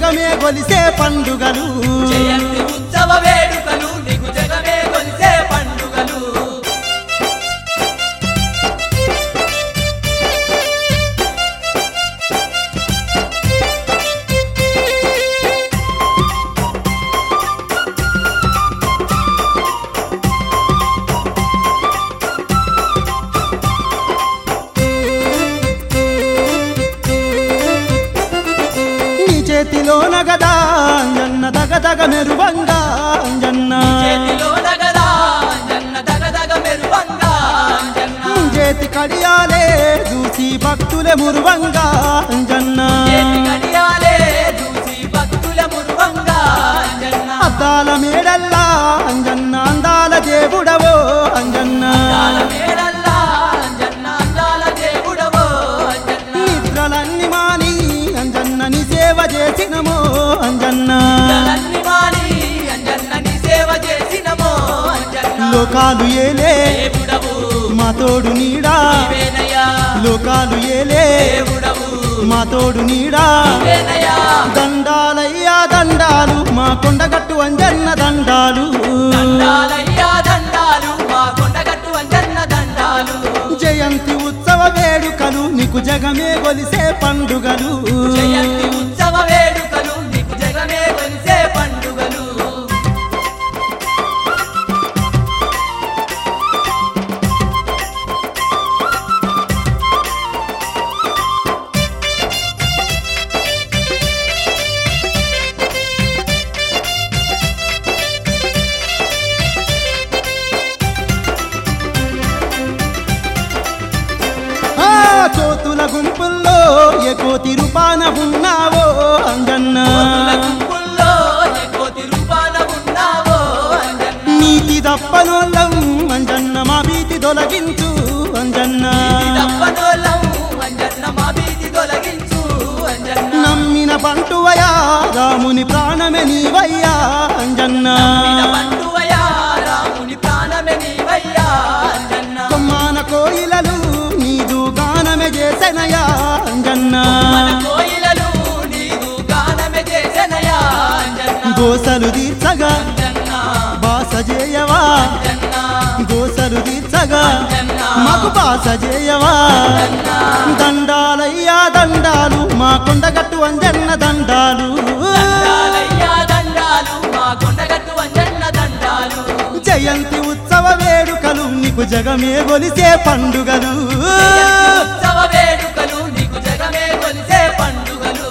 జగమే గొలిసే పండుగలు జయంతి ఉత్సవ వేడుకలు నీకు జగమే కొలిసే పండుగలు నీ చేతిలో నగదా అంజన్న దగదగ మెరువంగా అంజన్న చేతిలో నగదా జన్న దగదగ మెరువంగా జన్న చేతి కడియాలే చూసి భక్తులే మురువంగా అంజన్న చేతి గడియాలే చూసి భక్తుల మురువంగా జన్న అద్దాల మేడల్లా అంజన్న అందాల దేవుడవో అంజన్న అందాల మేడల్లా జన్న అందాల దేవుడవో జన్న నిద్రలన్నీ మాని అంజన్న నీ సేవ చేసినమో అంజన్న అంజన్ని మాని అంజన్న నీ సేవ చేసినమో అంజన్న లోకాలు ఏలే దేవుడవు మా తోడు నీడా నీవేనయ్యా లోకాలు ఏలే దేవుడవు మా తోడు నీడా నీవేనయ్యా దండాలయ్యా దండాలు మా కొండగట్టు అంజన్న దండాలు దండాలయ్యా దండాలు మా కొండగట్టు అంజన్న దండాలు జయంతి ఉత్సవ వేడుకలు నీకు జగమే గొలిసే పండుగలు జయంతి ఉత్సవ వేడుకలు నీకు జగమే కొలిసే పండుగలు ఆ కోతుల గుంపుల్లో ఏ కోతి రూపాన ఉన్నావో అంజన్న కోతుల గుంపుల్లో ఏ కోతి రూపాన ఉన్నావో అంజన్న నీతి దప్పనోళ్ళం అంజన్న మా భీతి తొలగించు అంజన్న ఈ దప్పనోళ్ళం అంజన్న మా భీతి తొలగించు అంజన్న నమ్మిన పంటువయా రాముని ప్రాణమే నీవయ్యా అంజన్న నమ్మిన బంటువయ్యా, రాముని ప్రాణమే నీవయ్యా అంజన్న కొమ్మాన కోయిలలు నీదు గానమే చేసెనయా అంజన్న మన కోయిలలు నీవు గానమే చేసెనయా అంజన్న గోసలు తీర్చగా అంజన్న బాస చేయవా అంజన్న గోసలు తీర్చగా అంజన్న మాకు బాస చేయవా దండాలయ్యా దండాలు మా కొండగట్టు అంజన్న దండాలు దండాలయ్యా దండాలు మా కొండగట్టు అంజన్న దండాలు జయంతి ఉత్సవ వేడుకలు నీకు జగమే గొలిసే పండుగలు ఉత్సవ వేడుకలు నీకు జగమే కొలిసే పండుగలు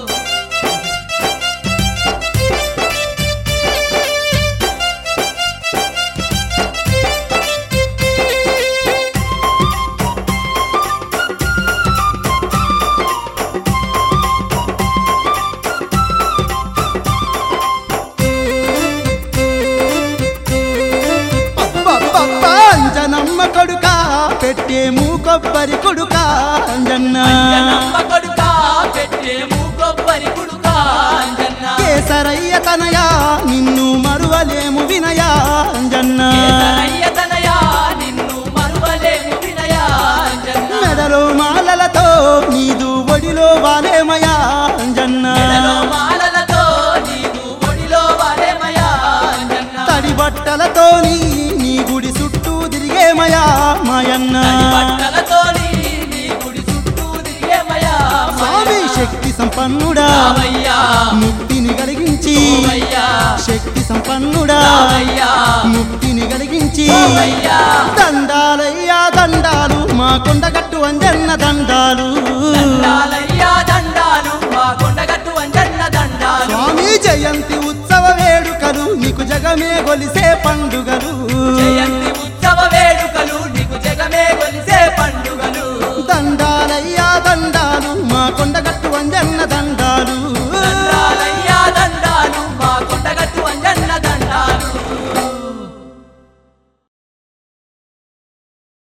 అబ్బబ్బబ్బ, అంజనమ్మ కొడుక పెట్టేము కొబ్బరి కొడుక అంజన్న అంజనమ్మ కొడుకా పెట్టేము కొబ్బరి కుడుకా అంజన్న కేసరయ్య తనయా నిన్ను మరువలేము వినయా అంజన్న కేసరయ్య తనయా నిన్ను మరువలేము వినయా అంజన్న మెడలో మాలలతో నీదు ఒడిలో వాలేమయా అంజన్న మెడలో మాలలతో నీవు ఒడిలో వాడేమయా అంజన్న తడి బట్టలతో నీ గుడి చుట్టూ తిరిగేమయా మాయన్న తడి బట్టలతోని నీ గుడి చుట్టూ తిరిగేమయా స్వామి శక్తి సంపన్నుడా రావయ్యా ముక్తిని కలిగించి ఓవయ్యా శక్తి సంపన్నుడా రావయ్యా ముక్తిని కలిగించి ఓవయ్యా దండాలయ్యా దండాలు మా కొండగట్టు అంజన్న దండాలు దండాలయ్యా దండాలు మా కొండగట్టు అంజన్న దండాలు స్వామి జయంతి ఉత్సవ వేడుకలు నీకు జగమే గొలిసే పండుగలు జయంతి ఉత్సవ వేడుకలు నీకు జగమే కొలిసే పండుగలు దండాలయ్యా దండాలు మా కొండగట్టు అంజన్న